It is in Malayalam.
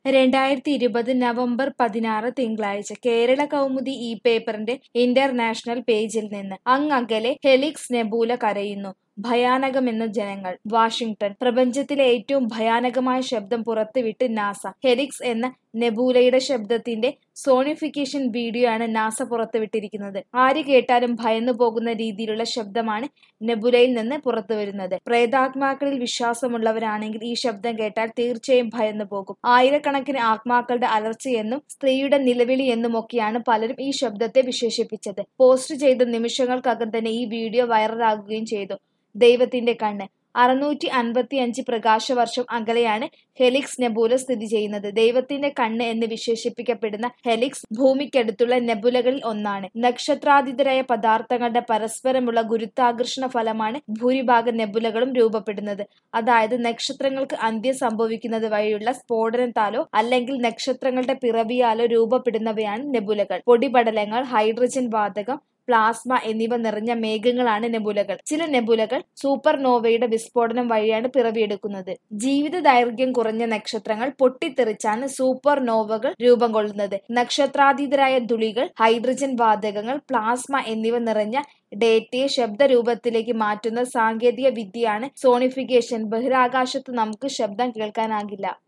രണ്ടായിരത്തി ഇരുപത് നവംബർ പതിനാറ് തിങ്കളാഴ്ച കേരള കൗമുദി ഈ പേപ്പറിന്റെ ഇന്റർനാഷണൽ പേജിൽ നിന്ന് അങ്ങകലെ ഹെലിക്സ് നെബൂല കരയുന്നു ഭയാനകമെന്ന് ജനങ്ങൾ വാഷിംഗ്ടൺ പ്രപഞ്ചത്തിലെ ഏറ്റവും ഭയാനകമായ ശബ്ദം പുറത്തുവിട്ട് നാസ ഹെലിക്സ് എന്ന നെബൂലയുടെ ശബ്ദത്തിന്റെ സോണിഫിക്കേഷൻ വീഡിയോ ആണ് നാസ പുറത്തുവിട്ടിരിക്കുന്നത് ആര് കേട്ടാലും ഭയന്നു പോകുന്ന രീതിയിലുള്ള ശബ്ദമാണ് നെബുലയിൽ നിന്ന് പുറത്തുവരുന്നത് പ്രേതാത്മാക്കളിൽ വിശ്വാസമുള്ളവരാണെങ്കിൽ ഈ ശബ്ദം കേട്ടാൽ തീർച്ചയായും ഭയന്നു പോകും ആയിരക്കണക്കിന് ആത്മാക്കളുടെ അലർച്ചയെന്നും സ്ത്രീയുടെ നിലവിളി എന്നുമൊക്കെയാണ് പലരും ഈ ശബ്ദത്തെ വിശേഷിപ്പിച്ചത് പോസ്റ്റ് ചെയ്ത നിമിഷങ്ങൾക്കകം തന്നെ ഈ വീഡിയോ വൈറലാകുകയും ചെയ്തു ദൈവത്തിന്റെ കണ്ണ് അറുന്നൂറ്റി അൻപത്തി അഞ്ച് പ്രകാശവർഷം അകലെയാണ് ഹെലിക്സ് നെബുല സ്ഥിതി ചെയ്യുന്നത് ദൈവത്തിന്റെ കണ്ണ് എന്ന് വിശേഷിപ്പിക്കപ്പെടുന്ന ഹെലിക്സ് ഭൂമിക്കടുത്തുള്ള നെബുലകളിൽ ഒന്നാണ് നക്ഷത്രാതീതരായ പദാർത്ഥങ്ങളുടെ പരസ്പരമുള്ള ഗുരുത്വാകർഷണ ഫലമാണ് ഭൂരിഭാഗം നെബുലകളും രൂപപ്പെടുന്നത് അതായത് നക്ഷത്രങ്ങൾക്ക് അന്ത്യം സംഭവിക്കുന്നത് വഴിയുള്ള സ്ഫോടനത്താലോ അല്ലെങ്കിൽ നക്ഷത്രങ്ങളുടെ പിറവിയാലോ രൂപപ്പെടുന്നവയാണ് നെബുലകൾ പൊടിപടലങ്ങൾ ഹൈഡ്രജൻ വാതകം പ്ലാസ്മ എന്നിവ നിറഞ്ഞ മേഘങ്ങളാണ് നെബുലകൾ ചില നെബുലകൾ സൂപ്പർനോവയുടെ വിസ്ഫോടനം വഴിയാണ് പിറവിയെടുക്കുന്നത് ജീവിത ദൈർഘ്യം കുറഞ്ഞ നക്ഷത്രങ്ങൾ പൊട്ടിത്തെറിച്ചാണ് സൂപ്പർനോവകൾ രൂപം കൊള്ളുന്നത് നക്ഷത്രാതീതരായ ധുളികൾ ഹൈഡ്രജൻ വാതകങ്ങൾ പ്ലാസ്മ എന്നിവ നിറഞ്ഞ ഡേറ്റയെ ശബ്ദരൂപത്തിലേക്ക് മാറ്റുന്ന സാങ്കേതിക വിദ്യയാണ് സോണിഫിക്കേഷൻ ബഹിരാകാശത്ത് നമുക്ക് ശബ്ദം കേൾക്കാനാകില്ല